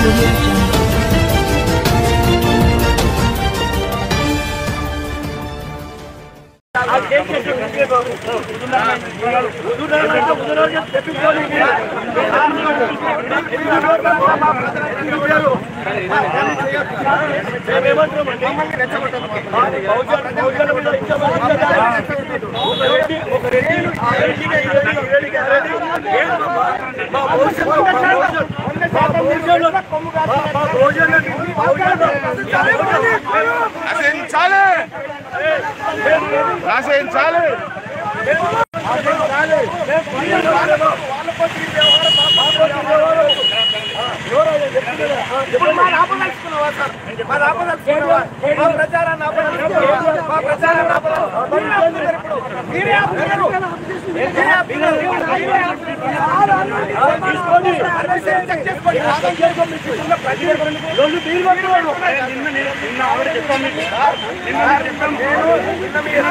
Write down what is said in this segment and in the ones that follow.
audio jungle. నశించాలి నశించాలి ఇప్పుడు మా ఆపదలుచుకున్నావా సార్ మా ఆపదలుచుకున్నావా మా ప్రచారాన్ని ఆపదలుచుకున్నావా మా ప్రచారాన్ని ఆపదలుచుకున్నావా మీరే ఆపుతున్నారు మీరే ఆపుతున్నారు మీరే ఆపుతున్నారు తీసుకోండి అడ్మిషన్ చెక్ చేసుకోండి ఆదాయం చేసుకోండి ఉన్న ప్రతి రెండు మీరు కొట్టుకోండి నిన్న నేను నిన్న ఆవిడ చెప్పాను మీకు నిన్న నేను చెప్పాను నిన్న మీరు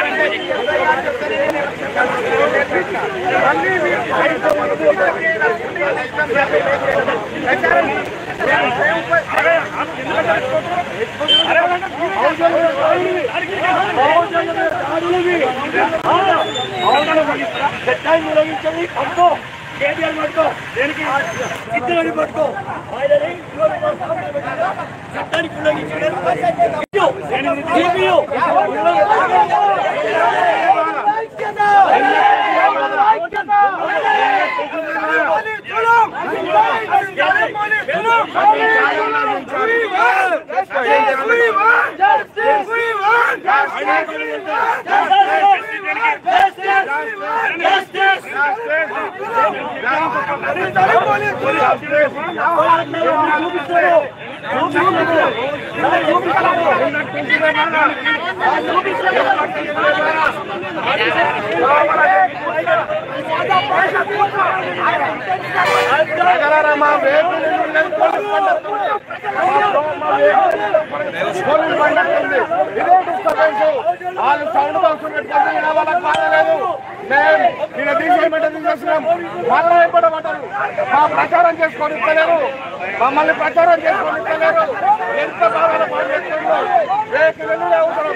మళ్ళీ మీరు ప్రచారం చట్టాన్ని నిర్వహించండి పట్టుకో కేటీఆర్ పట్టుకో దేనికి చిత్తని పట్టుకో ఆయనని చట్టానికి ఉల్లంఘించడం మా వేపులు పోలీస్ పండుగ ఇదే డిస్టర్బెన్స్ వాళ్ళు సౌండ్ బాక్స్ పెట్టుకుంటే ఈయన వాళ్ళకి బాధలేదు మేము ఈయన తీసేయమంటే తీసేస్తున్నాం మళ్ళీ ఇవ్వడమంటారు మా ప్రచారం చేసుకొని ఇస్తలేరు మమ్మల్ని ప్రచారం చేసుకొని ఇస్తలేరు ఎంత బాధలు పనిచేస్తుందో రేపు వెల్లుడే అవసరం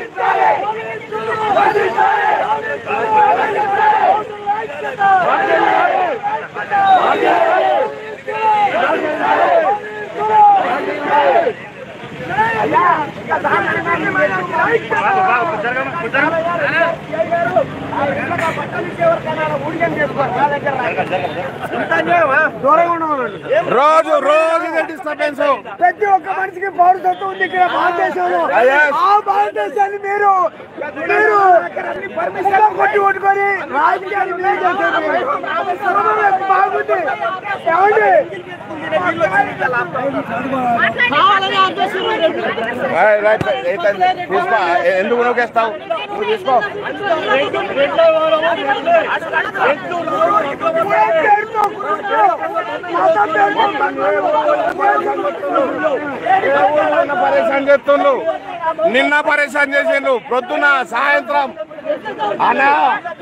రోజు రోజు ఇదే డిస్టర్బెన్స్ ప్రతి ఒక్క మనిషికి పౌరసత్వం ఉంది ఇక్కడ భారతదేశంలో Yes. ఆ భారతదేశాన్ని మీరు మీరు పర్మిషన్ కొట్టి కొట్టుకొని రాజకీయాలు మీరు చేశారు. సమన్వయం బాగుంది ఏమండి రైట్, రైట్, రైట్. తీసుకో ఎందుకు నొక్కేస్తావు నువ్వు తీసుకో పేరుతో కుటుంబం, మతం పేరుతో నిన్న పరేషాన్ చేస్తుండ్రు నిన్న పరేషాన్ చేసిండ్రు ప్రొద్దున సాయంత్రం అనా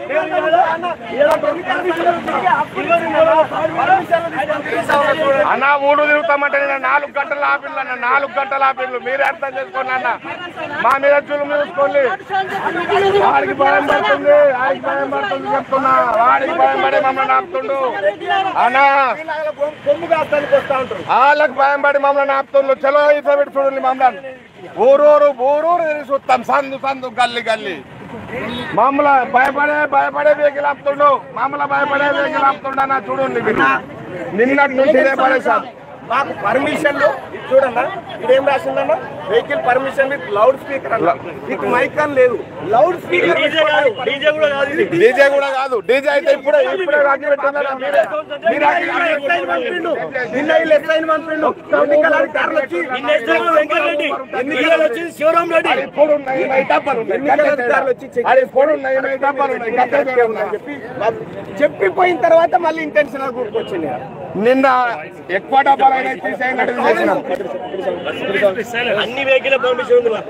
అన్న ఊడు తిరుగుతామంటే నేను నాలుగు గంటలు ఆపిల్లు అన్న నాలుగు గంటలు ఆపిల్లు మీరే అర్థం చేసుకోండి అన్న మా మీద చులుము చూసుకోండి వాడికి భయం పడుతుంది వాడికి భయం పడుతుంది చెప్తున్నా వాడికి భయం పడి మమ్మల్ని ఆపుతుండు అన్నా కొమ్ము కాస్తానికి వస్తా ఉంటారు వాళ్ళకి భయం పడి మమ్మల్ని ఆపుతుండ్రు చలో ఇట్లా పెట్టి చూడండి మమ్మల్ని ఊరూరు ఊరూరు తిరిగి చూస్తాం సందు సందు గల్లి గల్లి మమ్మల్ని భయపడే భయపడే వెహికల్ ఆపుతుండు మమ్మల్ని భయపడే వెహికల్ ఆపుతుండ నా చూడండి మీరు నిన్నటి నుంచి ఇదే పరేషాన్ మాకు పర్మిషన్లు ఇది చూడన్నా ఇదేం రాసిందన్నా vehicle permission with loudspeaker అన్న విత్ మైక్ అని లేదు లౌడ్ స్పీకర్ డీజే కూడా కాదు ఇది డీజే కూడా కాదు డీజే అయితే ఇప్పుడే ఇప్పుడే రాజీ పెట్టిందా మీరే మీరు రాజీ పంపిండు నిన్న వీళ్ళు ఎస్ఐని పంపిండు ఎన్నికల అధికారులు వచ్చి ఎన్నికలు వచ్చి శివరాం రెడ్డి అది ఇప్పుడు ఉన్నాయి ఈ డబ్బాలు ఉన్నాయి ఎన్నికల అధికారులు వచ్చి చెక్ అది ఇప్పుడు ఉన్నాయి ఈ డబ్బాలు ఉన్నాయి గట్టే చూడే ఉన్నాయి చెప్పి చెప్పిపోయిన తర్వాత మళ్ళీ ఇంటెన్షన్ గుర్తుకొచ్చింది నిన్న ఎక్కువ డబ్బాలైనా తీసేయనట్టు చేసినాం అన్ని వెహికల్ పర్మిషన్ ఉంది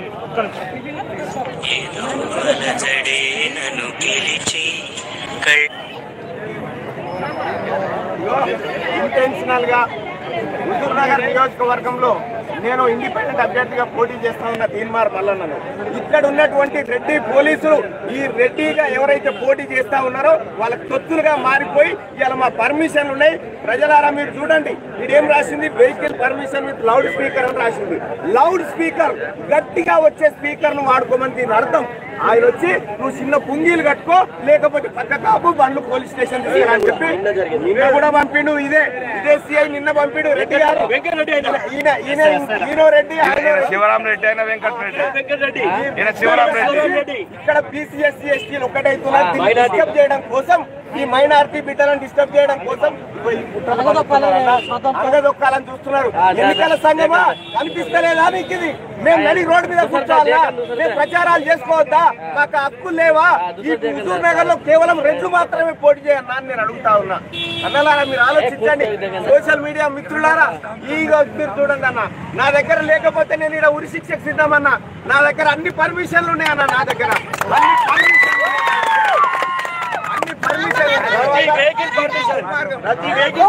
జడే నన్ను గెలిచి కళ్ ఇంటెన్షనల్ గా హుజూర్ నగర్ నియోజకవర్గంలో నేను ఇండిపెండెంట్ అభ్యర్థిగా పోటీ చేస్తా ఉన్న తీన్మార్ మల్లన్నను ఇక్కడ ఉన్నటువంటి రెడ్డి పోలీసులు ఈ రెడ్డిగా ఎవరైతే పోటీ చేస్తా ఉన్నారో వాళ్ళకి తొత్తులుగా మారిపోయి ఇవాళ మా పర్మిషన్లు ఉన్నాయి ప్రజలారా మీరు చూడండి ఇదేం రాసింది vehicle permission with loudspeaker అని రాసింది లౌడ్ స్పీకర్ గట్టిగా వచ్చే స్పీకర్ ను వాడుకోమని దీని అర్థం ఆయన వచ్చి నువ్వు చిన్న పుంగీలు కట్టుకో లేకపోతే పక్క కాపు బండ్లు పోలీస్ స్టేషన్ తీసుకురా అని చెప్పి నిన్న కూడా పంపిండు ఇదే ఇదే సిఐ నిన్న పంపిడు రెడ్డి గారు ఈయన ఈయన ఈయన రెడ్డి ఆయన రెడ్డి. శివరాం రెడ్డి అయినా వెంకటరెడ్డి ఈయన శివరాం రెడ్డి ఇక్కడ బీసీఎస్సీ ఎస్టీలు ఒకటైతున్నారు దీన్ని డిస్టర్బ్ చేయడం కోసం ఈ మైనారిటీ బిడ్డలను డిస్టర్బ్ చేయడం కోసం ఈ కుట్రలు పన్నుతున్నారన్న. అడగదొక్కాలని చూస్తున్నారు ఎన్నికల సంఘమా కనిపిస్తలేదా మీకు ఇది మేము నడి రోడ్డు మీద కూర్చోవాలా మేము ప్రచారాలు చేసుకోవద్దా మాకు హక్కులు లేవా ఈ హుజూర్ నగర్ లో కేవలం రెడ్లు మాత్రమే పోటీ చేయన్నా అని నేను అడుగుతా ఉన్నా అన్నలారా మీరు ఆలోచించండి సోషల్ మీడియా మిత్రులారా ఈ మీరు చూడండి అన్న నా దగ్గర లేకపోతే నేను ఇక్కడ ఉరి శిక్షకు సిద్ధమన్నా నా దగ్గర అన్ని పర్మిషన్లు ఉన్నాయన్న నా దగ్గర అన్ని పర్మిషన్లు అన్ని పర్మిషన్లు ప్రతి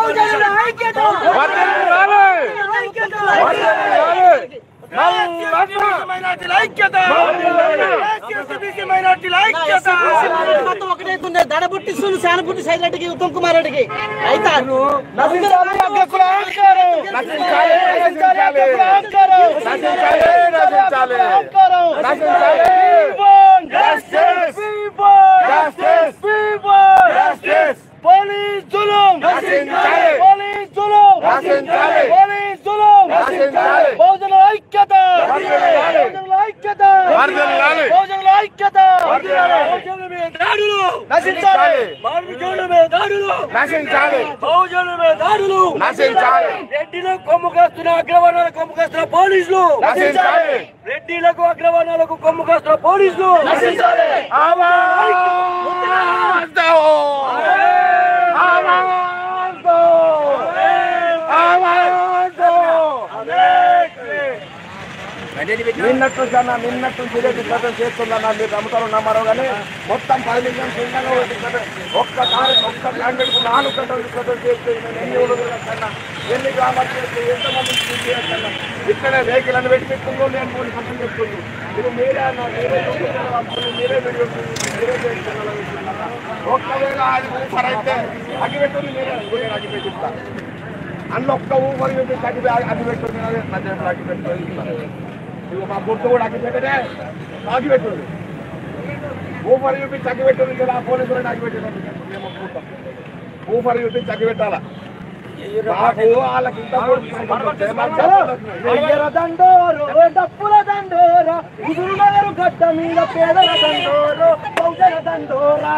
మొత్తం ఒకటైతుండే దడబుట్టిస్తుంది శానపుట్టి సైలెంట్కి ఉత్తమ్ కుమార్ రెడ్డికి అయితే నశించాలి నశించాలి నశించాలి నశించాలి Justice! Justice! Justice! పోలీసులు నశించాలి పోలీసులు నశించాలి పోలీసులు నశించాలి బహుజన ఐక్యత వర్ధిల్లాలి. బహుజనుల ఐక్యత వర్ధిల్లాలి. బహుజనుల ఐక్యత వర్ధిల్లాలి. బహుజనుల మీద దాడులు నశించాలి మార్మికుల మీద దాడులు నశించాలి బహుజనుల మీద దాడులు నశించాలి రెడ్డిలకు కొమ్ము కాస్తున్న అగ్రవర్ణాలకు కొమ్ము కాస్తున్న పోలీసులు నశించాలి రెడ్డిలకు అగ్రవర్ణాలకు కొమ్ము కాస్తున్న పోలీసులు నశించాలి ఆవాజ్ ఆవాజ్ ఆవాజ్ నిన్నట్టు కన్నా నిన్నట్టు ఇదే డిస్కషన్ చేస్తున్నా మీరు నమ్ముతారు నమ్మరు కానీ మొత్తం పది నిమిషం చిన్నగా ఒక discussion. ఒక్క కారు ఒక్క క్యాండిడేట్ కు నాలుగు గంటలు డిస్కషన్ చేస్తే నేను ఎన్ని ఊళ్ళో కన్నా ఎన్ని గ్రామాలు చేస్తే ఎంతమంది కన్నా ఇక్కడే వెహికల్ అని పెట్టి పెట్టుకుందో నేను కొన్ని పక్కన చెప్తుంది ఇది మీరే అన్న మీరే చూపించారు అప్పుడు మీరే వీడియో మీరే చేస్తున్నారు ఒక్కవేళ అది ఊపర్ అయితే అగ్గి పెట్టుకుని మీరే నేను అగ్గి పెట్టిస్తాను అందులో ఒక్క ఊపర్ పెట్టి అగ్గి అగ్గి పెట్టుకుని నా చేతులు అగ్గి పెట్టుకుని ఇదిగో మా గుర్తు కూడా అగ్గి పెట్టదే అగ్గి పెట్టుంది ఊపర్ చూపించి అగ్గి పెట్టుంది కదా పోలీసులు అగ్గి పెట్టేది మేము ఒప్పుకుంటాం ఊపర్ చూపించి అగ్గి పెట్టాలా మాకు వాళ్ళకి ఇంత దండోరు డప్పుల దండోరా హుజూరునగరు గడ్డ మీద పేదల దండోరు బహుజన దండోరా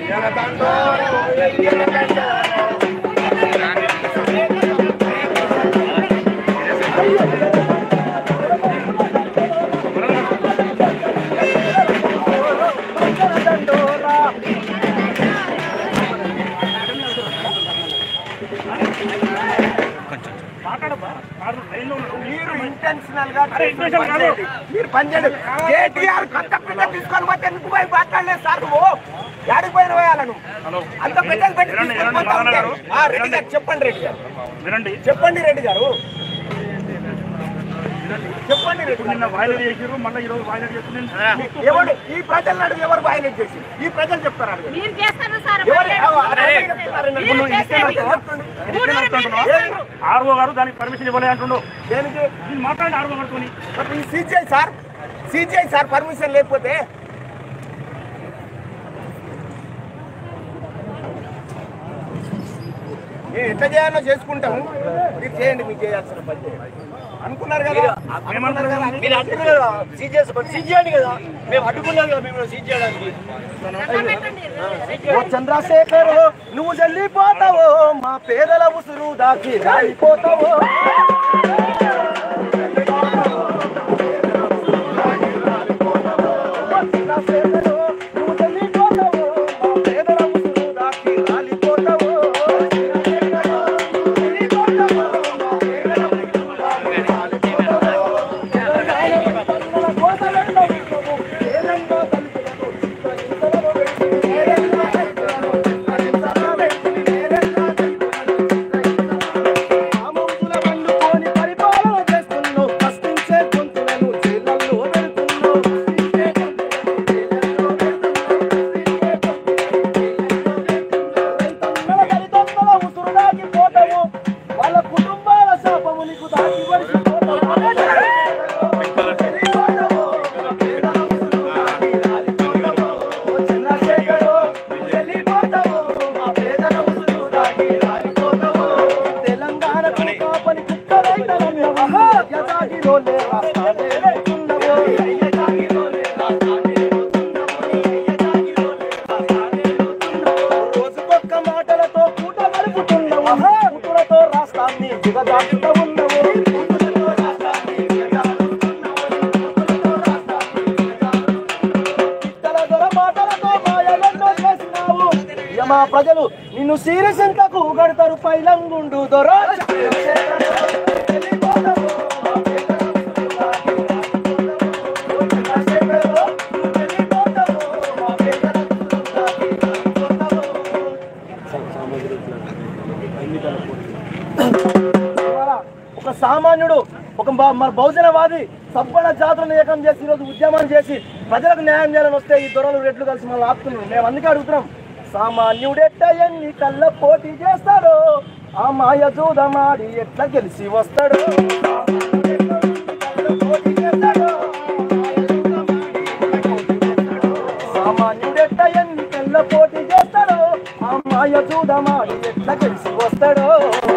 మీరు ఇంటెన్షనల్ గా పనిచేయండి. మీరు పనిచేయండి కేటీఆర్ కొత్త పిల్ల తీసుకొని పోతే ఎందుకు పోయి మాట్లాడలేదు సార్ నువ్వు యాడికి పోయిన పోయాలను అంత పెద్దలు పెట్టి తీసుకొని పోతా ఉంటే. ఆ, రెడ్డి గారు చెప్పండి రెడ్డి గారు వినండి చెప్పండి రెడ్డి గారు చెప్పండి రెడ్డి గారు నిన్న వైలెట్ చేసారు మళ్ళీ ఈ రోజు వైలెట్ చేస్తుంది ఎవడు ఈ ప్రజలను అడుగు ఎవరు వైలెట్ చేసి ఈ ప్రజలు చెప్తారు అడుగు. మీరు చేస్తారు సార్ ఎవరు పర్లేదు. అరే, చెప్తారు. మీరు చేస్తారు. ఊరూరు మీరు చేస్తారు. ఆర్ఓ గారు దానికి పర్మిషన్ ఇవ్వలే అంటుండు దేనికి నేను మాట్లాడి ఆర్ఓ గారితో మరి ఈ CGI sir CGI sir permission లేకపోతే మేము ఎట్లా చేయాలో చేసుకుంటాము మీరు చేయండి మీకు చేయాల్సిన పని చేయండి. అనుకున్నారు కదా అనుకున్నారు కదా మీరు అంటున్నారు కదా సీజ్ చేసుకోండి సీజ్ చేయండి కదా మేము అడ్డుకున్నాం కదా మేము సీజ్ చేయడానికి ఓ చంద్రశేఖర్ నువ్వు చెల్లిపోతావో మా పేదల ఉసురు దాచి రాలిపోతావో నువ్వు చెల్లిపోతావో మా పేదల ఉసురు దాచి రాలిపోతావో రామోజుల బండు జాగిరోలే రాస్తానే వెళ్తున్నావో. రోజుకొక్క మాటలతో పూట గడుపుతున్నావు కూతురతో రాష్ట్రాన్ని దిగజారుతూ ఉన్నావు ఇతర దొర మాటలతో మాయలెన్నో చేసినావు ఇక మా ప్రజలు నిన్ను సీరసింతకు గడతారు పైలంగుండు దొర ఇవాళ ఒక సామాన్యుడు ఒక బ- మన బహుజనవాది సబ్బణ జాతులను ఏకం చేసి ఈరోజు ఉద్యమం చేసి ప్రజలకు న్యాయం చేయాలని వస్తే ఈ దొరలు రెట్లు కలిసి మనం ఆపుతున్నాం మేము అందుకే అడుగుతున్నాం సామాన్యుడెట్ట ఎన్ని కళ్ళ పోటీ చేస్తాడో ఆ మాయ జూదమాడి ఎట్లా గెలిచి వస్తాడు సామాన్యుడెట్ట ఎన్ని కళ్ళ పోటీ చేస్తాడో ఆ మాయ జూదమాడి ఎట్లా గెలిచి వస్తాడో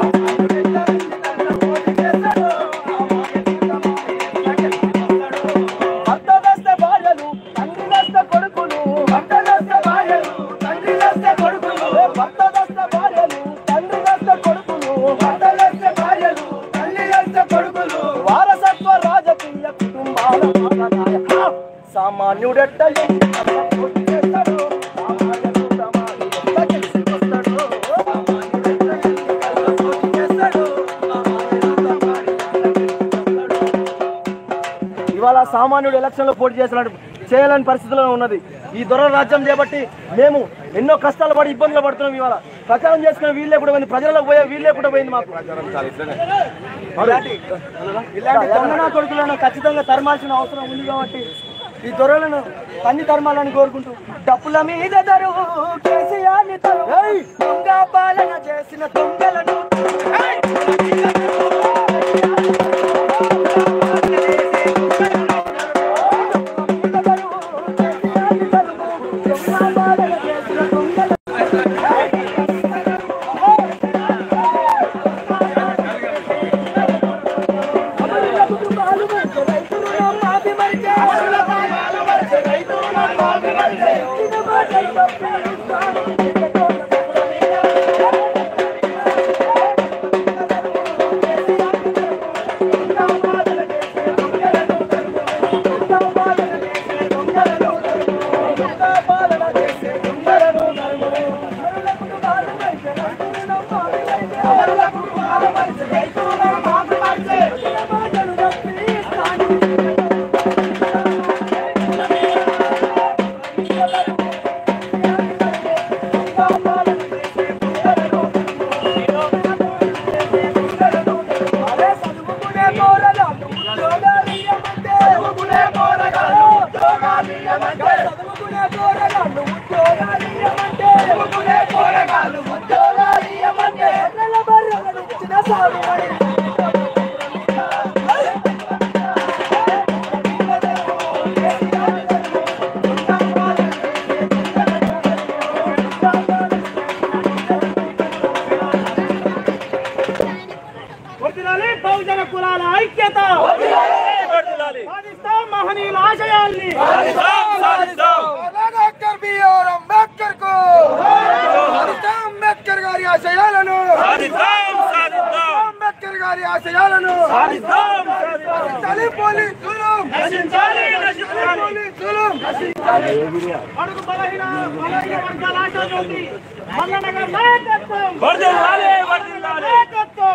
భర్త దస్త భార్యలు తండ్రి దస్త కొడుకులు భర్త దస్త భార్యలు తండ్రి దస్త కొడుకులు భర్త దస్త భార్యలు తండ్రి దస్త కొడుకులు భర్త దస్త భార్యలు తండ్రి దస్త కొడుకులు వారసత్వ రాజకీయ కుటుంబాల పాలనాయక. సామాన్యుడెట్ట ఎన్ని కళ్ళ పోటీ చేస్తాడో, సామాన్యుడు తమాడి ఎట్లా గెలిచి వస్తాడో. సామాన్యుడెట్ట ఎన్ని కళ్ళ పోటీ చేస్తాడో, సామాన్యుడు తమాడి ఎట్లా గెలిచి వస్తాడో. ఇవాళ సామాన్యుడు ఎలక్షన్లో పోటీ చేసినట్టు చేయలేని పరిస్థితిలో ఉన్నది ఈ దొర రాజ్యం చేపట్టి మేము ఎన్నో కష్టాలు పడి ఇబ్బందులు పడుతున్నాం ఇవాళ ప్రచారం చేసుకునే వీళ్ళే కూడా పోయింది ప్రజలకు పోయే వీళ్ళే కూడా పోయింది మాకు ఇలాంటి ఇలాంటి దొంగనా కొడుకులను ఖచ్చితంగా తరమాల్సిన అవసరం ఉంది కాబట్టి ఈ దొరలను అన్ని ధర్మాలని కోరుకుంటూ డప్పుల మీద దరువు కేసీఆర్ని తరువు. దొంగ పాలన చేసిన దొంగలను వర్ధిల్లాలి బహుజన కులాల ఐక్యత సాధిస్తాం మహనీయుల ఆశయాల్ని డాక్టర్ బిఆర్ అంబేద్కర్ కు అంబేద్కర్ గారి ఆశయాలను అంబేద్కర్ గారి ఆశయాలను తల్లి పోలీసులు పోలీసులు అడుగు బలహీన బలహీన వర్గాల ఆశాజ్యోతి మల్లనగర్ నాయకత్వం నాయకత్వం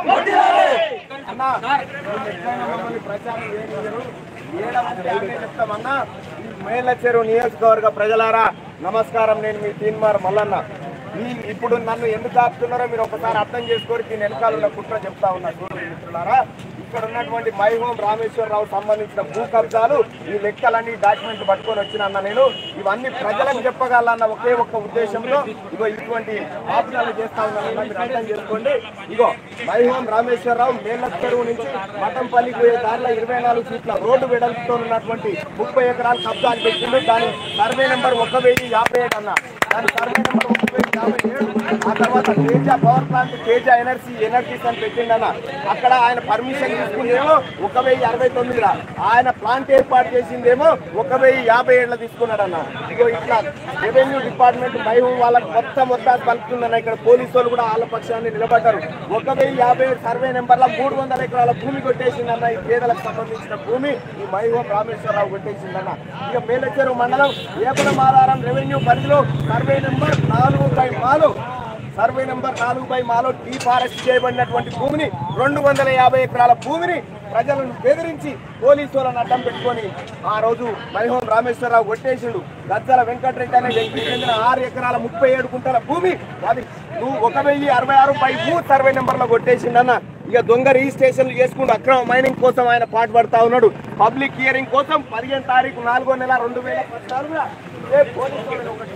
చెప్తామన్నా మేళ్ళ చెరువు నియోజకవర్గ ప్రజలారా నమస్కారం నేను మీ తీన్మార్ మల్లన్న ఈ ఇప్పుడు నన్ను ఎందుకు ఆపుతున్నారో మీరు ఒకసారి అర్థం చేసుకోరు దీని వెనకాల ఉన్న కుట్ర చెప్తా ఉన్నా చూడండి మిత్రులారా ఇక్కడ ఉన్నటువంటి మై హోమ్ రామేశ్వరరావు సంబంధించిన భూ కబ్జాలు ఈ లెక్కలన్నీ డాక్యుమెంట్లు పట్టుకొని వచ్చిన అన్న నేను ఇవన్నీ ప్రజలకు చెప్పగలన్న ఒకే ఒక్క ఉద్దేశంలో ఇగో ఇటువంటి ఆప్షన్లు చేస్తా ఉన్నాను మీరు అర్థం చేసుకోండి ఇగో my home Rameshwar Rao Mellacheruvu నుంచి మఠంపల్లికి పోయే దారిలో ఇరవై నాలుగు ఫీట్ల రోడ్డు వెడల్పుతో ఉన్నటువంటి ముప్పై ఎకరాలు కబ్జాలు పెట్టిండు దాని సర్వే నెంబర్ ఒక వెయ్యి యాభై ఏడు అన్న దాని సర్వే నెంబర్ ఒక వెయ్యి యాభై ఏడు ఆ తర్వాత Teja power plant Teja energy energies అని పెట్టిండన్న అక్కడ ఆయన పర్మిషన్ తీసుకుందేమో ఒక వెయ్యి అరవై తొమ్మిదిలా ఆయన ప్లాంట్ ఏర్పాటు చేసిందేమో ఒక వెయ్యి యాభై ఏళ్ళ తీసుకున్నాడన్న ఇగో ఇట్లా రెవెన్యూ డిపార్ట్మెంట్ మహిళ వాళ్ళకి మొత్తం మొత్తం పలుకుతుందన్న ఇక్కడ పోలీసు వాళ్ళు కూడా వాళ్ళ పక్షాన్ని నిలబడ్డారు ఒక వెయ్యి యాభై ఏడు సర్వే నెంబర్ల మూడు వందల ఎకరాల భూమి కొట్టేసిందన్న ఈ పేదలకు సంబంధించిన భూమి ఈ మహిళ రామేశ్వరరావు కొట్టేసిందన్న ఇక మేలచెరు మండలం ఏపలమారారం రెవెన్యూ పరిధిలో సర్వే నెంబర్ నాలుగు బై నాలుగు సర్వే నెంబర్ నాలుగు బై మాలో టీ ఫారెస్ట్ చేయబడినటువంటి భూమిని రెండు వందల యాభై ఎకరాల భూమిని ప్రజలను బెదిరించి పోలీసు వాళ్ళని అడ్డం పెట్టుకొని ఆ రోజు మైహోం రామేశ్వరరావు కొట్టేసిండు గజ్జల వెంకటరెడ్డి అనే వ్యక్తికి చెందిన ఆరు ఎకరాల ముప్పై ఏడు కుంటల భూమి అది నువ్వు ఒక వెయ్యి అరవై ఆరు బై భూ సర్వే నెంబర్లో కొట్టేసిండన్న ఇక దొంగ రిజిస్ట్రేషన్లు చేసుకుంటూ అక్రమ మైనింగ్ కోసం ఆయన పాటుపడతా ఉన్నాడు పబ్లిక్ హియరింగ్ కోసం పదిహేను తారీఖు నాలుగో నెల రెండు వేల పద్నాలుగున ఏ పోలీసు వాళ్ళని ఒకటి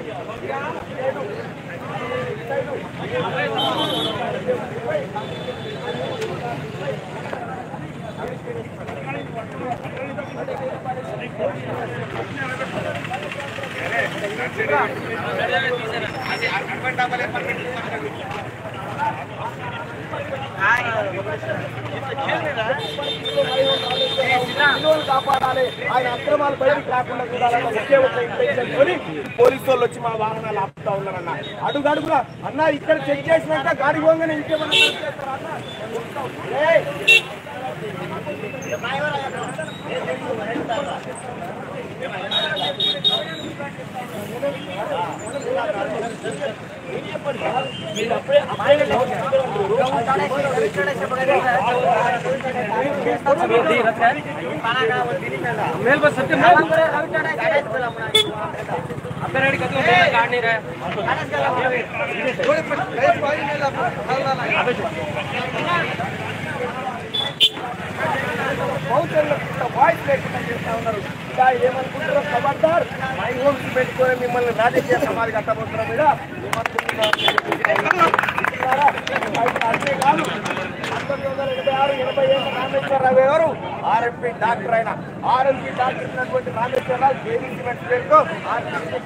విలువలు కాపాడాలి ఆయన అక్రమాలు బయటికి రాకుండా చూడాలన్న ఒకే ఒక ఇంటెన్షన్ తోని పోలీసు వాళ్ళు వచ్చి మా వాహనాలు ఆపుతా ఉన్నారన్న అడుగు అడుగురా అన్న ఇక్కడ చెక్ చేసినాక గాడి పోగానే ఇంకేమన్నా చెక్ చేస్తారా అన్న? ఏయ్! బహుజనులకు వాయిస్ లేకుండా చేస్తా ఉన్నారు ఇంకా ఏమనుకుంటారో ఖబర్దార్ మై హోమ్స్ పెట్టుకొని మిమ్మల్ని రాజకీయ సమాధి కట్టబోతున్నారు మీద అంతేకాదు పంతొమ్మిది వందల ఎనభై ఆరు ఎనభై ఏళ్ళ రామేశ్వరరావు గారు ఆర్ఎంపీ డాక్టర్ అయిన ఆర్ఎంపీ డాక్టర్ అయినటువంటి రామేశ్వరరావు జేబీ సిమెంట్ పేరుతో ఆర్ఎంపీ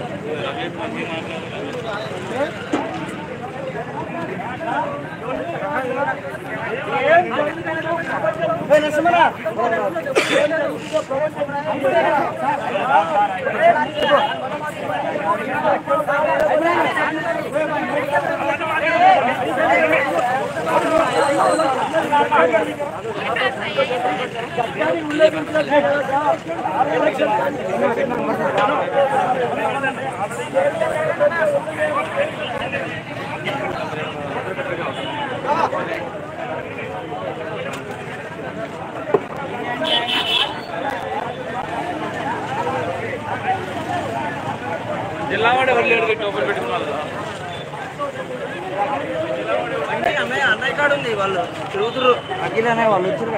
అన్నయ్య కాడు ఉంది వాళ్ళు తిరుగుతురు అఖిల్ అనే వాళ్ళు వచ్చారు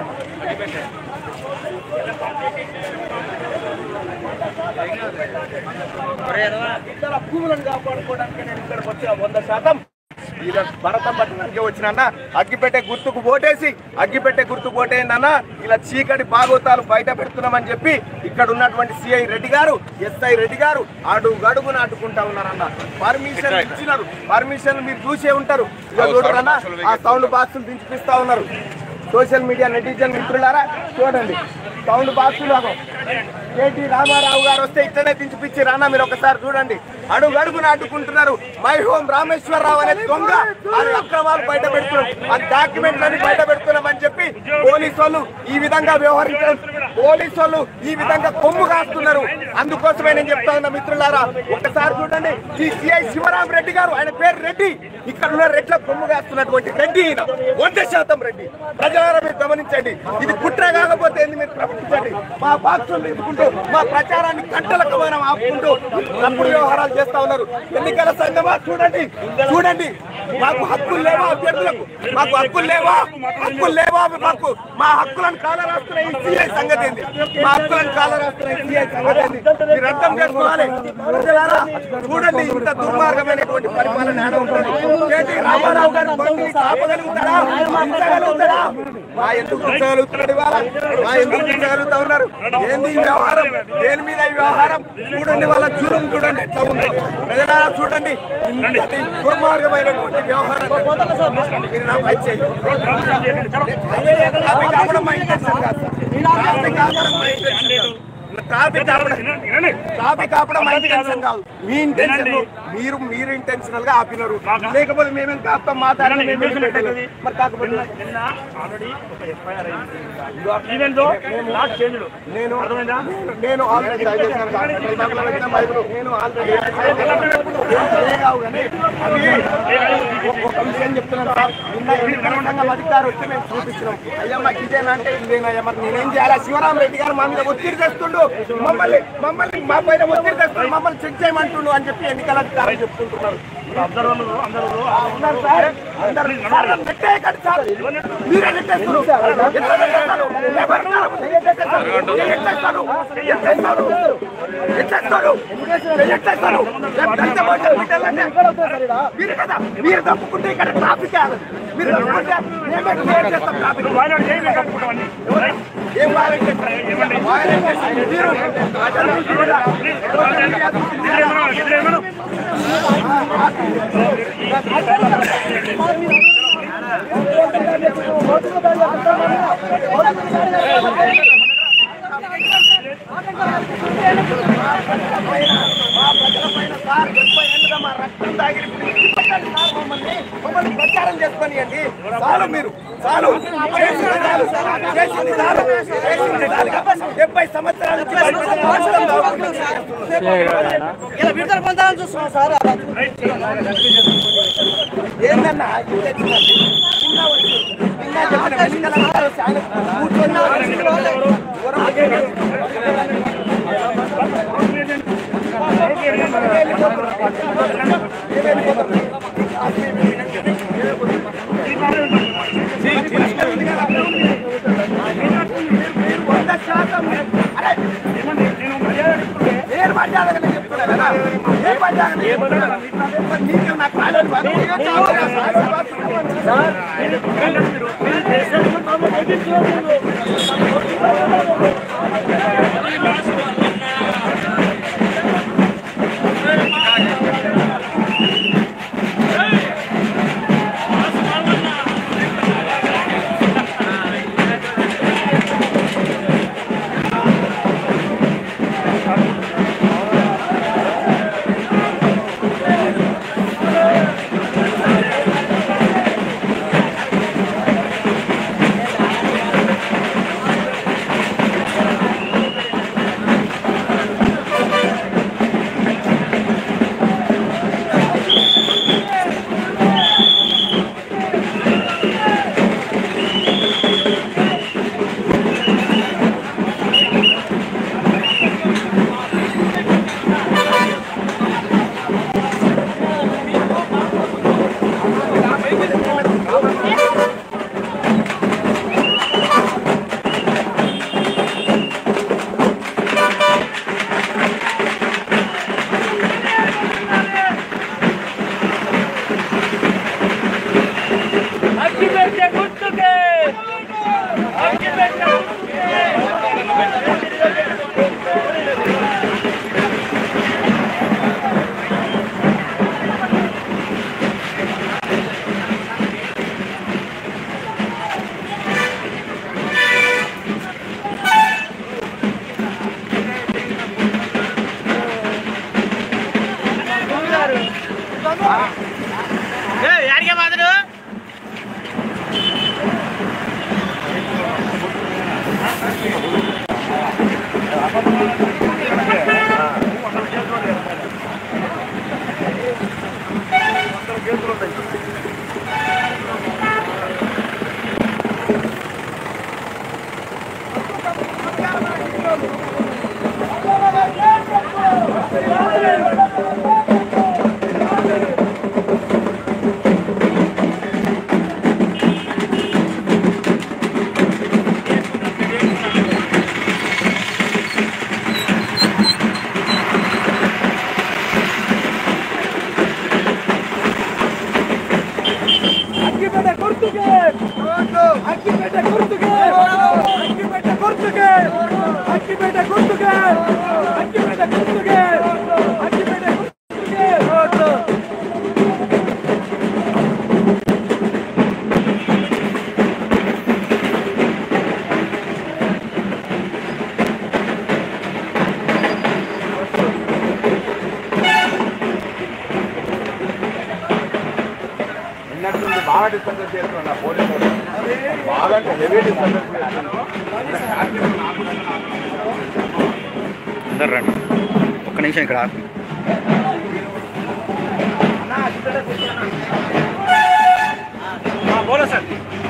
ఇతర భూములను కాపాడుకోవడానికి నేను ఇక్కడికి వచ్చిన వంద శాతం ఇలా భరతం పట్టడానికి వచ్చిన అగ్గిపెట్టే గుర్తుకు ఓటేసి అగ్గిపెట్టే గుర్తుకు ఓటేయండి ఇలా చీకటి భాగోతాలు బయట పెడుతున్నామని చెప్పి ఇక్కడ ఉన్నటువంటి సిఐ రెడ్డి గారు ఎస్ఐ రెడ్డి గారు అడుగు అడుగున అడ్డుకుంటా ఉన్నారన్న పర్మిషన్ ఇచ్చినారు పర్మిషన్ మీరు చూసే ఉంటారు ఇక చూడరన్నా ఆ సౌండ్ బాక్సులు దించిపిస్తా ఉన్నారు సోషల్ మీడియా నెటిజన్ మిత్రులారా చూడండి సౌండ్ బాక్సులు కేటీ రామారావు గారు వస్తే ఇట్లనే దించిపిచ్చి రానా మీరు ఒకసారి చూడండి అడుగు అడుగున అడ్డుకుంటున్నారు మై హోమ్ రామేశ్వరరావు అనే దొంగ అది అక్రమాలు బయట పెడుతున్నాం ఆ డాక్యుమెంట్లని బయట పెడుతున్నామని చెప్పి పోలీసు వాళ్ళు ఈ విధంగా వ్యవహరించడం పోలీసు వాళ్ళు ఈ విధంగా కొమ్ము కాస్తున్నారు అందుకోసమే నేను చెప్తా ఉన్నా మిత్రులారా ఒకసారి చూడండి ఈ సిఐ శివరాం రెడ్డి గారు ఆయన పేరు రెడ్డి ఇక్కడ ఉన్న రెడ్ల కొమ్ము కాస్తున్నటువంటి రెడ్డి ఈయన వంద శాతం రెడ్డి ప్రజలారా మీరు గమనించండి ఇది కుట్ర కాకపోతే ఏంది మీరు ప్రకటించండి మా బాక్సులు తీసుకుంటూ మా ప్రచారాన్ని గంటలకు మనం ఆపుకుంటూ తప్పుడు వ్యవహారాలు చేస్తా ఉన్నారు ఎన్నికల సంఘమా చూడండి చూడండి మాకు హక్కులు లేవా అభ్యర్థులకు మాకు హక్కులు లేవా హక్కులు లేవా మాకు మా హక్కులను కాల రాస్తున్న ఈ సిఐ సంగతి ఏంది మా హక్కులను కాల రాస్తున్న ఈ సిఐ సంగతి ఏంది మీరు అర్థం చేసుకోవాలి ప్రజలారా చూడండి ఇంత దుర్మార్గమైనటువంటి పరిపాలన ఏడ ఉంటుంది కేటీ రామారావు గారు బండి ఆపగలుగుతారా ఉంచగలుగుతారా మా ఎందుకు ఉంచగలుగుతున్నాడు ఇవాళ మా ఎందుకు ఉంచగలుగుతా ఉన్నారు ఏంది ఈ వ్యవహారం వ్యవహారం దేని మీద ఈ వ్యవహారం చూడండి వాళ్ళ జూరం చూడండి ఎట్లా ఉంది ప్రజలారా చూడండి ఇంతటి దుర్మార్గమైనటువంటి వ్యవహారం మీరు నా పై చేయి. ట్రాఫిక్ ఆపడం మా ఇంటెన్షన్ కాదు ట్రాఫిక్ ఆపడం మా ఇంటెన్షన్ కాదు. ట్రాఫిక్ ఆపడం ట్రాఫిక్ ఆపడం మా ఇంటెన్షన్ కాదు మీ ఇంటెన్షన్ మీరు మీరు ఇంటెన్షనల్ గా ఆపినారు లేకపోతే మేమేం కాస్తాం మాట్లాడాలి మరి కాకపోతే నిన్న ఆల్రెడీ ఒక ఎఫ్ఐఆర్ అయింది ఈవెన్ దో నాట్ చేంజ్డ్ నేను అర్థమైందా నేను ఆల్రెడీ చేశాను కాదు. నాకు వచ్చిన బైబిల్ నేను ఆల్రెడీ కావు కానీ అది ఒక విషయం చెప్తున్నాను సార్ నిన్న ఎన్నికల సంఘం అధికారి వచ్చి మేము చూపించినాం అయ్యా మాకు ఇదేనా అంటే ఇదేనయ్యా మరి నేనేం చేయాలి శివరాం రెడ్డి గారు మా మీద ఒత్తిడి తెస్తుండు మమ్మల్ని మమ్మల్ని మా పైన ఒత్తిడి తెస్తుండు మమ్మల్ని చెక్ చేయమంటుండు అని చెప్పి ఎన్నికల అధికారులు చెప్తుంటున్నారు అబ్జర్వర్లు అందరూ ఉన్నారు సార్ అందరు సార్ నన్ను పెట్టేయకండి సార్ మీరే పెట్టేస్తారు ఎట్లా పెట్టేస్తారు? ఎవరు పెట్టేస్తారు? ఎట్లేస్తారు? ఎట్లేస్తారు? ఎట్లేస్తారు? ఎట్లేస్తారు? రేపు దళిత మోర్చా పెట్టాలంటే మీరు కదా మీరు తప్పుకుంటే ఇక్కడ ట్రాఫిక్ ఆగదు. మీరు తప్పుకుంటే మేమే క్లియర్ చేస్తాం ట్రాఫిక్ వాయినాడు చేయి మేము కప్పుకుంటాం అన్ని ఏం వారెంట్ చేస్తారు? వారెంట్ చేస్తారు. మీరు ప్రజల నుంచి కూడా ఇద్దరేమను మా ప్రజల పైన సార్ డెబ్బై ఏళ్ళుగా మా రక్తం తాగిరి పెట్టండి సార్ మమ్మల్ని మమ్మల్ని ప్రచారం చేసుకోనియండి చాలు మీరు చాలు చేసింది చాలు చేసింది చాలు చేసింది చాలుగా డెబ్బై సంవత్సరాల నుంచి బయట రాష్ట్రం దాగుతుంది. ఇలా విడుదల పొందాలని చూస్తున్నాం సార్ ఏందన్నా ఇది తెచ్చినది? నిన్న వచ్చి, నిన్న చెప్పిన ఎన్నికల అధికారులు చాలా కూర్చొని వంద శాతం అరే నేను మర్యాదగా చెప్తున్నా కదా ఏ మర్యాదగా చెప్తున్నా మరి నీకు నాకు రాలేదు బాబు. నీకు చావురా సార్. సార్ అగ్గిపెట్ట గుర్తుకే అగ్గిపెట్ట గుర్తుకే అగ్గిపెట్ట గుర్తుకే అగ్గిపెట్ట గుర్తుకే కాదంటే హెవీ డిస్టర్బెన్స్ అందరు రండి ఒక్క నిమిషం ఇక్కడ ఆగు. बोलो सर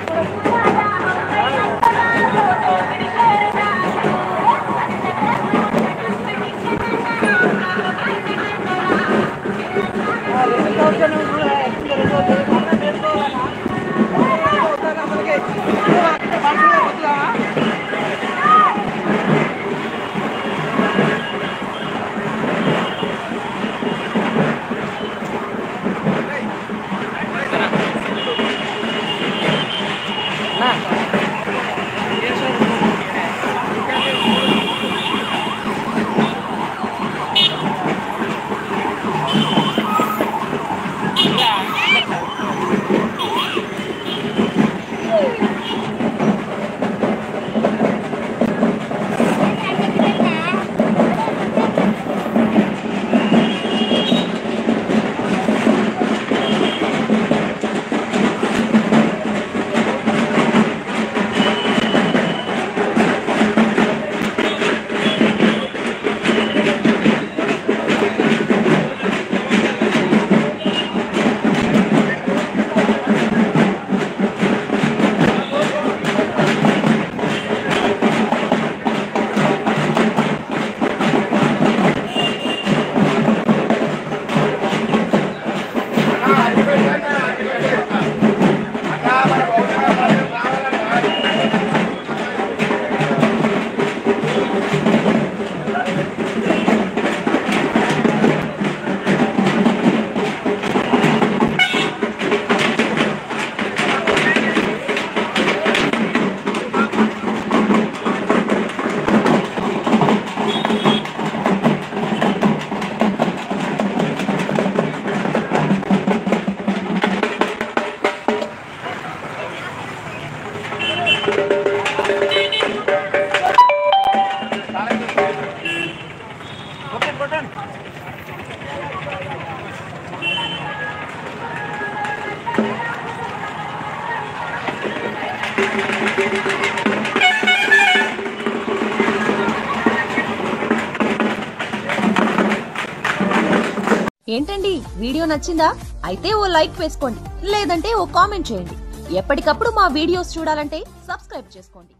ఏంటండి వీడియో నచ్చిందా అయితే ఓ లైక్ వేసుకోండి లేదంటే ఓ కామెంట్ చేయండి ఎప్పటికప్పుడు మా వీడియోస్ చూడాలంటే సబ్స్క్రైబ్ చేసుకోండి